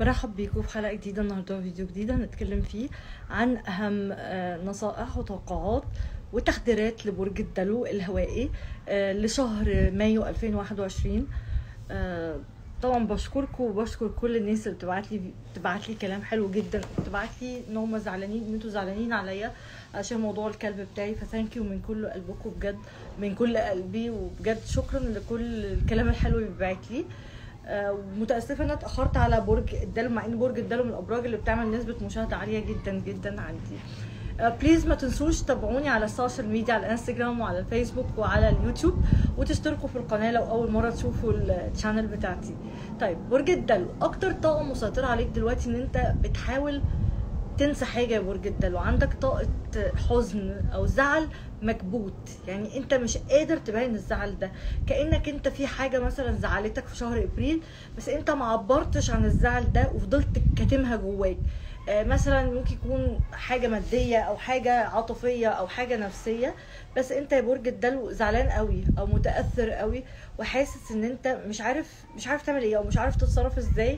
برحب بيكم في حلقة جديدة النهاردة فيديو جديد هنتكلم فيه عن أهم آه، نصائح وتوقعات وتحذيرات لبرج الدلو الهوائي آه، لشهر مايو 2021 آه، طبعا بشكركم وبشكر كل الناس اللي بتبعت لي بتبعت لي كلام حلو جدا بتبعت لي ان هم زعلانين ان انتوا زعلانين عليا عشان موضوع الكلب بتاعي فثانك يو من كل قلبكم بجد من كل قلبي وبجد شكرا لكل الكلام الحلو اللي بيبعت لي آه، ومتاسفه ان انا اتاخرت على برج الدلو مع ان برج الدلو من الابراج اللي بتعمل نسبه مشاهده عاليه جدا جدا عندي آه، بليز ما تنسوش تابعوني على السوشيال ميديا على الانستجرام وعلى الفيسبوك وعلى اليوتيوب وتشتركوا في القناه لو اول مره تشوفوا الشانل بتاعتي طيب برج الدلو اكتر طاقه مسيطره عليك دلوقتي ان انت بتحاول تنسى حاجه يا برج الدلو عندك طاقه حزن او زعل مكبوت يعني انت مش قادر تبين الزعل ده كانك انت في حاجه مثلا زعلتك في شهر ابريل بس انت ما عبرتش عن الزعل ده وفضلت كاتمها جواك آه، مثلا ممكن يكون حاجه ماديه او حاجه عاطفيه او حاجه نفسيه بس انت يا برج الدلو زعلان قوي او متاثر قوي وحاسس ان انت مش عارف مش عارف تعمل ايه او مش عارف تتصرف ازاي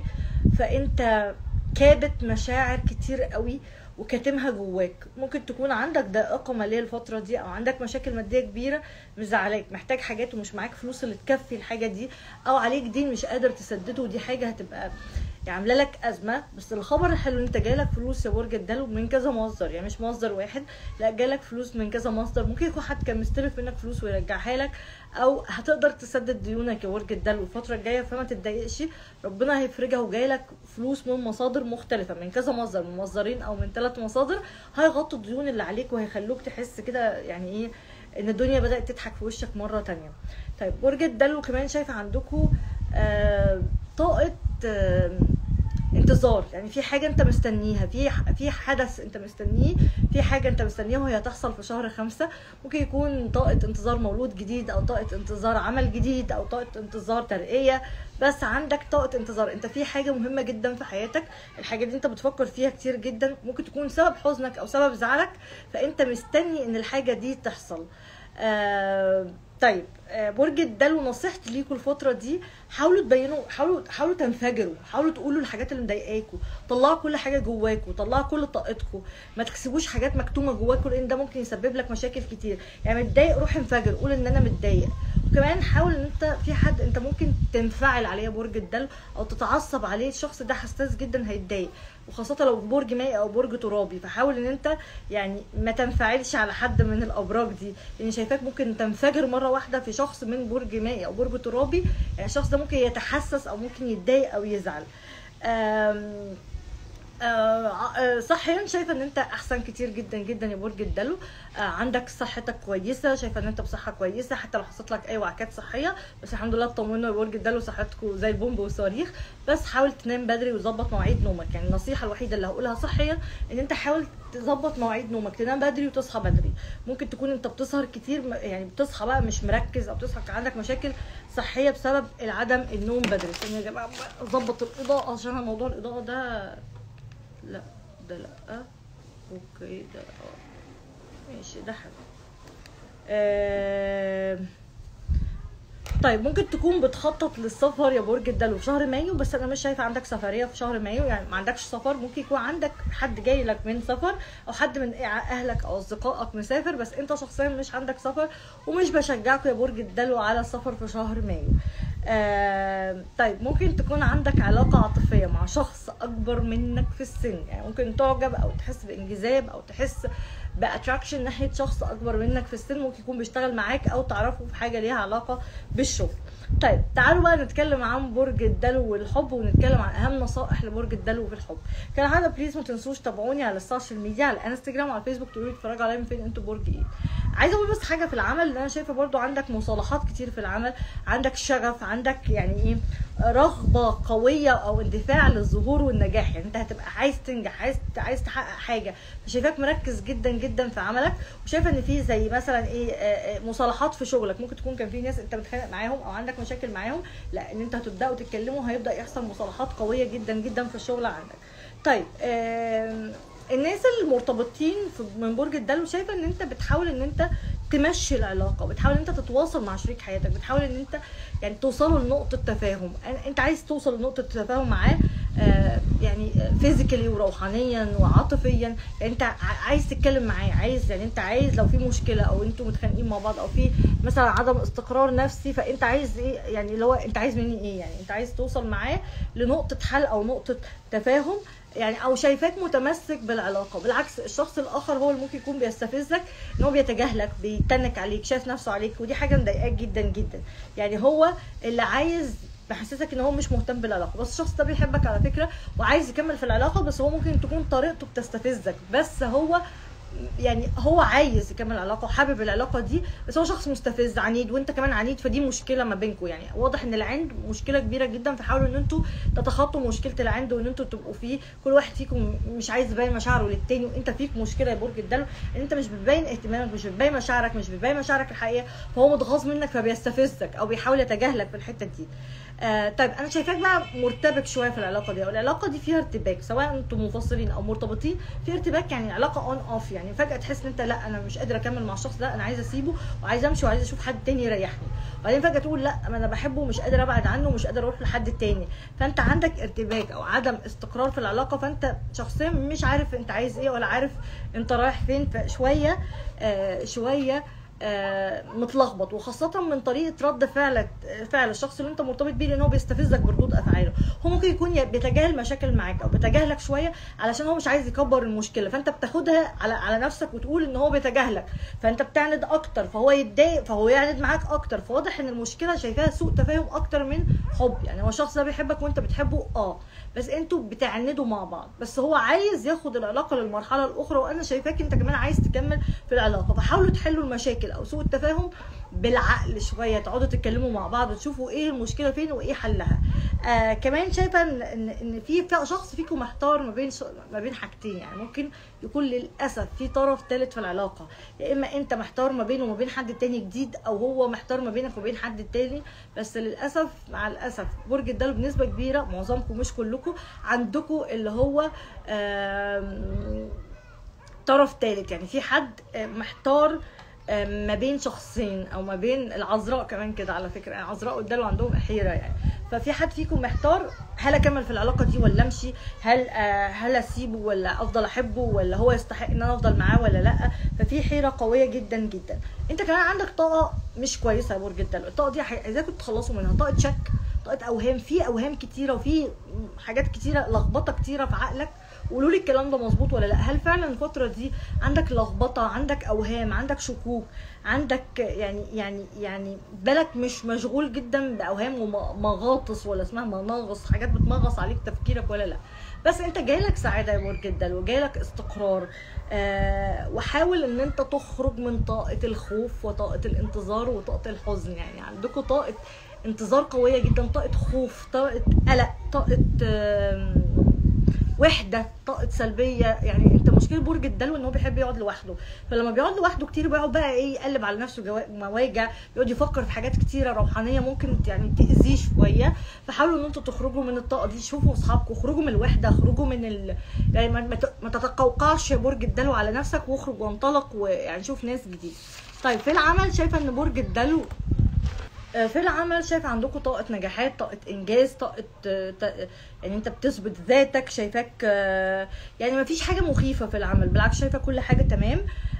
فانت كابت مشاعر كتير قوي وكاتمها جواك ممكن تكون عندك ضائقه ماليه الفتره دي او عندك مشاكل ماديه كبيره مزعلاك محتاج حاجات ومش معاك فلوس اللي تكفي الحاجه دي او عليك دين مش قادر تسدده ودي حاجه هتبقى يعني عامله لك ازمه بس الخبر الحلو ان انت جالك فلوس يا برج الدلو من كذا مصدر يعني مش مصدر واحد لا جالك فلوس من كذا مصدر ممكن يكون حد كان مستلف منك فلوس ويرجعها لك او هتقدر تسدد ديونك يا برج الدلو الفتره الجايه فما تتضايقش ربنا هيفرجها وجايلك فلوس من مصادر مختلفه من كذا مصدر من مصدرين او من ثلاث مصادر هيغطوا الديون اللي عليك وهيخلوك تحس كده يعني ايه ان الدنيا بدات تضحك في وشك مره تانية طيب برج الدلو كمان شايفه عندكم آه طاقه آه انتظار يعني في حاجه انت مستنيها في في حدث انت مستنيه في حاجه انت مستنيها وهي هتحصل في شهر خمسة ممكن يكون طاقه انتظار مولود جديد او طاقه انتظار عمل جديد او طاقه انتظار ترقيه بس عندك طاقه انتظار انت في حاجه مهمه جدا في حياتك الحاجه دي انت بتفكر فيها كتير جدا ممكن تكون سبب حزنك او سبب زعلك فانت مستني ان الحاجه دي تحصل آه طيب آه، برج الدلو نصيحتي ليكم الفتره دي حاولوا تبينوا حاولوا حاولوا تنفجروا حاولوا تقولوا الحاجات اللي مضايقاكم طلعوا كل حاجه جواكم طلعوا كل طاقتكم ما تكسبوش حاجات مكتومه جواكم لان ده ممكن يسبب لك مشاكل كتير يعني متضايق روح انفجر قول ان انا متضايق وكمان حاول ان انت في حد انت ممكن تنفعل عليه برج الدلو او تتعصب عليه الشخص ده حساس جدا هيتضايق وخاصة لو برج مائي او برج ترابي فحاول ان انت يعني ما تنفعلش على حد من الابراج دي لان شايفاك ممكن تنفجر مرة واحدة في شخص من برج مائي او برج ترابي يعني الشخص ده ممكن يتحسس او ممكن يتضايق او يزعل آم آه، آه، صحيا شايفه ان انت احسن كتير جدا جدا يا برج الدلو آه، عندك صحتك كويسه شايفه ان انت بصحه كويسه حتى لو حصلت لك اي وعكات صحيه بس الحمد لله اطمنوا يا برج الدلو صحتكم زي البومب والصواريخ بس حاول تنام بدري وظبط مواعيد نومك يعني النصيحه الوحيده اللي هقولها صحيا ان انت حاول تظبط مواعيد نومك تنام بدري وتصحى بدري ممكن تكون انت بتسهر كتير م- يعني بتصحى بقى مش مركز او بتصحى كان عندك مشاكل صحيه بسبب العدم النوم بدري استنوا يا جماعه اظبط الاضاءه عشان موضوع الاضاءه ده لا ده لا اوكي ده اه ماشي ده حلو آه... طيب ممكن تكون بتخطط للسفر يا برج الدلو في شهر مايو بس انا مش شايفه عندك سفريه في شهر مايو يعني ما عندكش سفر ممكن يكون عندك حد جاي لك من سفر او حد من اهلك او اصدقائك مسافر بس انت شخصيا مش عندك سفر ومش بشجعك يا برج الدلو على السفر في شهر مايو آه طيب ممكن تكون عندك علاقة عاطفية مع شخص أكبر منك في السن يعني ممكن تعجب أو تحس بانجذاب أو تحس باتراكشن ناحية شخص أكبر منك في السن ممكن يكون بيشتغل معاك أو تعرفه في حاجة ليها علاقة بالشغل طيب تعالوا بقى نتكلم عن برج الدلو والحب ونتكلم عن اهم نصائح لبرج الدلو في الحب كان هذا بليز ما تنسوش تابعوني على السوشيال ميديا على الانستجرام وعلى الفيسبوك تقولوا لي اتفرجوا عليا من فين انتوا برج ايه عايزه اقول بس حاجه في العمل اللي انا شايفه برضو عندك مصالحات كتير في العمل عندك شغف عندك يعني ايه رغبه قويه او اندفاع للظهور والنجاح يعني انت هتبقى عايز تنجح عايز عايز تحقق حاجه فشايفاك مركز جدا جدا في عملك وشايفه ان في زي مثلا ايه آه، آه، مصالحات في شغلك ممكن تكون كان في ناس انت متخانق معاهم او عندك مشاكل معاهم لا ان انت هتبداوا تتكلموا هيبدا يحصل مصالحات قويه جدا جدا في الشغل عندك طيب آم، الناس المرتبطين في من برج الدلو شايفه ان انت بتحاول ان انت تمشي العلاقه بتحاول ان انت تتواصل مع شريك حياتك بتحاول ان انت يعني توصلوا لنقطه تفاهم أن- انت عايز توصل لنقطه تفاهم معاه آه، يعني فيزيكالي وروحانيا وعاطفيا يعني انت ع- عايز تتكلم معاه عايز يعني انت عايز لو في مشكله او انتوا متخانقين مع بعض او في مثلا عدم استقرار نفسي فانت عايز ايه يعني اللي هو انت عايز مني ايه يعني انت عايز توصل معاه لنقطه حل او نقطه تفاهم يعني او شايفاك متمسك بالعلاقه بالعكس الشخص الاخر هو اللي ممكن يكون بيستفزك ان هو بيتجاهلك بيتنك عليك شايف نفسه عليك ودي حاجه مضايقاك جدا جدا يعني هو اللي عايز بحسسك ان هو مش مهتم بالعلاقه بس الشخص ده بيحبك على فكره وعايز يكمل في العلاقه بس هو ممكن تكون طريقته بتستفزك بس هو يعني هو عايز يكمل العلاقه وحابب العلاقه دي بس هو شخص مستفز عنيد وانت كمان عنيد فدي مشكله ما بينكم يعني واضح ان العند مشكله كبيره جدا فحاولوا ان انتوا تتخطوا مشكله العند وان انتوا تبقوا فيه كل واحد فيكم مش عايز يبين مشاعره للتاني وانت فيك مشكله يا برج الدلو ان انت مش بتبين اهتمامك مش بتبين مشاعرك مش بتبين مشاعرك الحقيقيه فهو متغاظ منك فبيستفزك او بيحاول يتجاهلك في الحته دي آه طيب انا شايفاك بقى مرتبك شويه في العلاقه دي والعلاقه دي فيها ارتباك سواء انتم منفصلين او مرتبطين في ارتباك يعني علاقه اون اوف يعني فجاه تحس ان انت لا انا مش قادره اكمل مع الشخص ده انا عايزه اسيبه وعايزه امشي وعايزه اشوف حد تاني يريحني وبعدين فجاه تقول لا ما انا بحبه ومش قادره ابعد عنه ومش قادره اروح لحد تاني فانت عندك ارتباك او عدم استقرار في العلاقه فانت شخصيا مش عارف انت عايز ايه ولا عارف انت رايح فين فشويه آه شويه آه، متلخبط وخاصة من طريقة رد فعلك فعل الشخص اللي انت مرتبط بيه لان هو بيستفزك بردود افعاله هو ممكن يكون ي- بيتجاهل مشاكل معاك او بيتجاهلك شوية علشان هو مش عايز يكبر المشكلة فانت بتاخدها على على نفسك وتقول ان هو بيتجاهلك فانت بتعند اكتر فهو يتضايق فهو يعند معاك اكتر فواضح ان المشكلة شايفاها سوء تفاهم اكتر من حب يعني هو الشخص ده بيحبك وانت بتحبه اه بس انتوا بتعندوا مع بعض بس هو عايز ياخد العلاقه للمرحله الاخرى وانا شايفاك انت كمان عايز تكمل في العلاقه فحاولوا تحلوا المشاكل او سوء التفاهم بالعقل شويه تقعدوا تتكلموا مع بعض وتشوفوا ايه المشكله فين وايه حلها آه كمان شايفه ان ان ان في في شخص فيكم محتار ما بين ش- ما بين حاجتين يعني ممكن يكون للاسف في طرف ثالث في العلاقه يا اما انت محتار ما بينه وما بين حد تاني جديد او هو محتار ما بينك وبين حد تاني بس للاسف مع الاسف برج الدلو بنسبه كبيره معظمكم مش كلكم عندكم اللي هو آم، طرف ثالث يعني في حد آه، محتار آه، ما بين شخصين او ما بين العذراء كمان كده على فكره يعني العذراء والدلو عندهم حيره يعني ففي حد فيكم محتار هل اكمل في العلاقه دي ولا امشي هل آه، هل اسيبه ولا افضل احبه ولا هو يستحق ان انا افضل معاه ولا لا ففي حيره قويه جدا جدا انت كمان عندك طاقه مش كويسه يا برج الدلو الطاقه دي عايزاكم تتخلصوا منها طاقه شك طاقه اوهام في اوهام كتيره وفي حاجات كتيره لخبطه كتيره في عقلك قولوا لي الكلام ده مظبوط ولا لا هل فعلا الفتره دي عندك لخبطه عندك اوهام عندك شكوك عندك يعني يعني يعني بالك مش مشغول جدا باوهام ومغاطس ولا اسمها مناغص حاجات بتمغص عليك تفكيرك ولا لا بس انت جايلك سعاده يا برج الدلو جايلك استقرار آه وحاول ان انت تخرج من طاقه الخوف وطاقه الانتظار وطاقه الحزن يعني عندكم طاقه انتظار قويه جدا طاقه خوف طاقه قلق طاقه آم، وحده طاقه سلبيه يعني انت مشكله برج الدلو ان هو بيحب يقعد لوحده فلما بيقعد لوحده كتير بيقعد بقى ايه يقلب على نفسه جوا- مواجع يقعد يفكر في حاجات كتيره روحانيه ممكن يعني تاذيه شويه فحاولوا ان انتوا تخرجوا من الطاقه دي شوفوا اصحابكم اخرجوا من الوحده اخرجوا من ال... يعني ما, ما ت- ما تتقوقعش يا برج الدلو على نفسك واخرج وانطلق ويعني شوف ناس جديده طيب في العمل شايفه ان برج الدلو آه، في العمل شايف عندكم طاقة نجاحات طاقة إنجاز طاقة آه، ت- يعني أنت بتثبت ذاتك شايفاك آه، يعني ما فيش حاجة مخيفة في العمل بالعكس شايفة كل حاجة تمام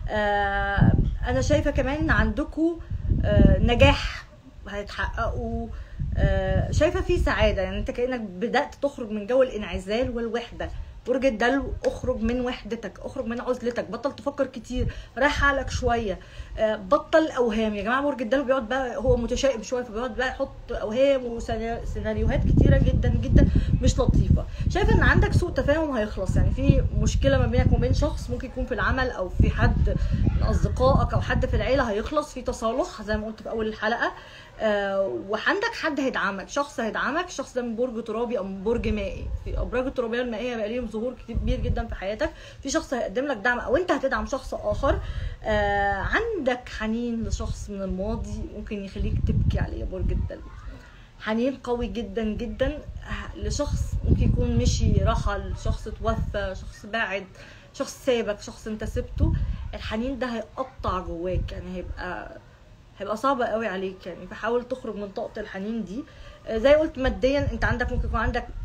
آه، أنا شايفة كمان إن عندكم آه، نجاح هيتحققوا آه، شايفه في سعاده يعني انت كانك بدات تخرج من جو الانعزال والوحده برج الدلو اخرج من وحدتك اخرج من عزلتك بطل تفكر كتير ريح عقلك شويه آه، بطل اوهام يا جماعه برج الدلو بيقعد بقى هو متشائم شويه فبيقعد بقى يحط اوهام وسيناريوهات كتيره جدا جدا مش لطيفه شايفه ان عندك سوء تفاهم هيخلص يعني في مشكله ما بينك وما بين شخص ممكن يكون في العمل او في حد من اصدقائك او حد في العيله هيخلص في تصالح زي ما قلت في اول الحلقه آه، وعندك حد هيدعمك شخص هيدعمك الشخص ده من برج ترابي او من برج مائي في ابراج الترابيه المائيه بقى ليهم ظهور كبير جدا في حياتك في شخص هيقدم لك دعم او انت هتدعم شخص اخر آه، عندك حنين لشخص من الماضي ممكن يخليك تبكي عليه يا برج الدلو حنين قوي جدا جدا لشخص ممكن يكون مشي رحل شخص توفى شخص بعد شخص سابك شخص انت سبته الحنين ده هيقطع جواك يعني هيبقى هيبقى صعب قوي عليك يعني فحاول تخرج من طاقه الحنين دي آه، زي قلت ماديا انت عندك ممكن يكون عندك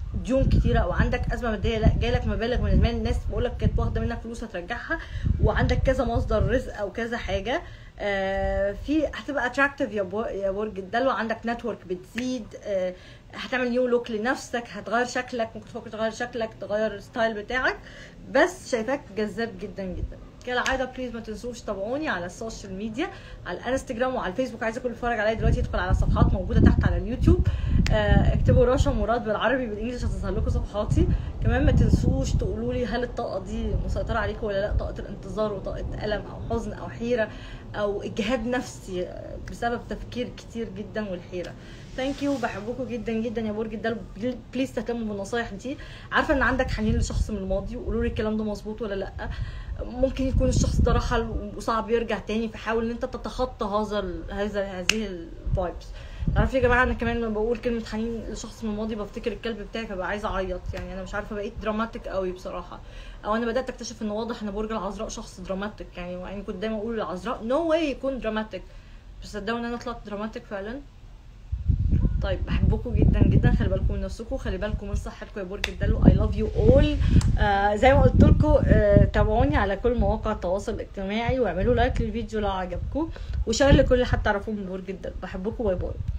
ديون كتيره او عندك ازمه ماديه لا جايلك مبالغ من المال الناس بقول لك كانت واخده منك فلوس هترجعها وعندك كذا مصدر رزق او كذا حاجه آه، في هتبقى اتراكتيف يا بو- يا برج الدلو عندك نتورك بتزيد آه، هتعمل نيو لوك لنفسك هتغير شكلك ممكن تفكر تغير شكلك تغير الستايل بتاعك بس شايفاك جذاب جدا جدا كالعاده بليز ما تنسوش تابعوني على السوشيال ميديا على الانستجرام وعلى الفيسبوك عايزه كل يتفرج عليا دلوقتي يدخل على صفحات موجوده تحت على اليوتيوب آه، اكتبوا رشا مراد بالعربي بالانجلش هتظهر لكم صفحاتي كمان ما تنسوش تقولوا لي هل الطاقه دي مسيطره عليكم ولا لا طاقه الانتظار وطاقه الم او حزن او حيره او اجهاد نفسي آه، بسبب تفكير كتير جدا والحيره ثانك يو بحبكم جدا جدا يا برج الدلو بليز تهتموا بالنصايح دي عارفه ان عندك حنين لشخص من الماضي وقولوا لي الكلام ده مظبوط ولا لا ممكن يكون الشخص ده رحل وصعب يرجع تاني فحاول ان انت تتخطى هذا ال- هذا هذه الفايبس تعرفوا يا جماعه انا كمان لما بقول كلمه حنين لشخص من الماضي بفتكر الكلب بتاعي فبقى عايزه اعيط يعني انا مش عارفه بقيت دراماتيك قوي بصراحه او انا بدات اكتشف ان واضح ان برج العذراء شخص دراماتيك يعني يعني كنت دايما اقول العذراء نو واي يكون دراماتيك بس صدقوا ان انا طلعت دراماتيك فعلا طيب بحبكم جدا جدا خلي بالكم من نفسكم خلي بالكم من صحتكم يا برج الدلو اي لاف يو اول زي ما قلت لكم آه تابعوني على كل مواقع التواصل الاجتماعي واعملوا لايك للفيديو لو عجبكم وشير لكل حد تعرفوه من برج الدلو بحبكم باي باي